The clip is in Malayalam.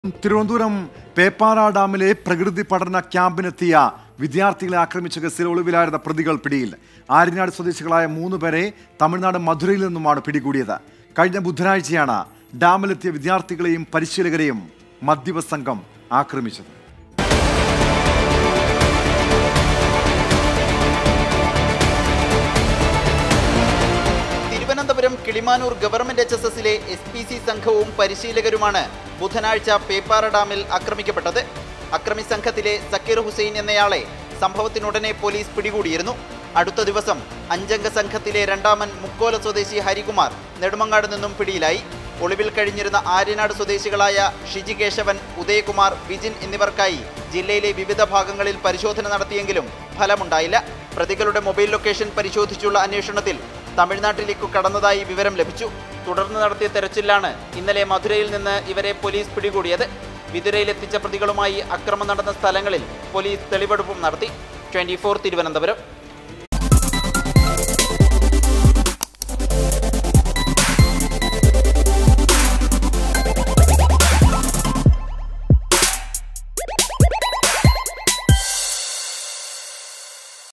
തിരുവനന്തപുരം പേപ്പാറ ഡാമിലെ പ്രകൃതി പഠന ക്യാമ്പിനെത്തിയ വിദ്യാർത്ഥികളെ ആക്രമിച്ച കേസിൽ ഒളിവിലായിരുന്ന പ്രതികൾ പിടിയിൽ ആര്യനാട് സ്വദേശികളായ മൂന്ന് പേരെ തമിഴ്നാട് മധുരയിൽ നിന്നുമാണ് പിടികൂടിയത് കഴിഞ്ഞ ബുധനാഴ്ചയാണ് ഡാമിലെത്തിയ വിദ്യാർത്ഥികളെയും പരിശീലകരെയും മദ്യപ സംഘം ആക്രമിച്ചത് Thiruvananthapuram Kilimanoor government H S എസിലെ എസ് പി സി സംഘവും പരിശീലകരുമാണ് ബുധനാഴ്ച പേപ്പാറ ഡാമിൽ ആക്രമിക്കപ്പെട്ടത് അക്രമി സംഘത്തിലെ സക്കീർ ഹുസൈൻ എന്നയാളെ സംഭവത്തിനുടനെ പോലീസ് പിടികൂടിയിരുന്നു അടുത്ത ദിവസം അഞ്ചംഗ സംഘത്തിലെ രണ്ടാമൻ മുക്കോല സ്വദേശി ഹരികുമാർ നെടുമങ്ങാട് നിന്നും പിടിയിലായി ഒളിവിൽ കഴിഞ്ഞിരുന്ന ആര്യനാട് സ്വദേശികളായ ഷിജി കേശവൻ ഉദയകുമാർ വിജിൻ എന്നിവർക്കായി ജില്ലയിലെ വിവിധ ഭാഗങ്ങളിൽ പരിശോധന നടത്തിയെങ്കിലും ഫലമുണ്ടായില്ല പ്രതികളുടെ മൊബൈൽ ലൊക്കേഷൻ പരിശോധിച്ചുള്ള അന്വേഷണത്തിൽ തമിഴ്നാട്ടിലേക്ക് കടന്നതായി വിവരം ലഭിച്ചു തുടർന്ന് നടത്തിയ തെരച്ചിലാണ് ഇന്നലെ മധുരയിൽ നിന്ന് ഇവരെ പോലീസ് പിടികൂടിയത് വിതുരയിലെത്തിച്ച പ്രതികളുമായി അക്രമം നടന്ന സ്ഥലങ്ങളിൽ പോലീസ് തെളിവെടുപ്പും നടത്തി ട്വന്റി തിരുവനന്തപുരം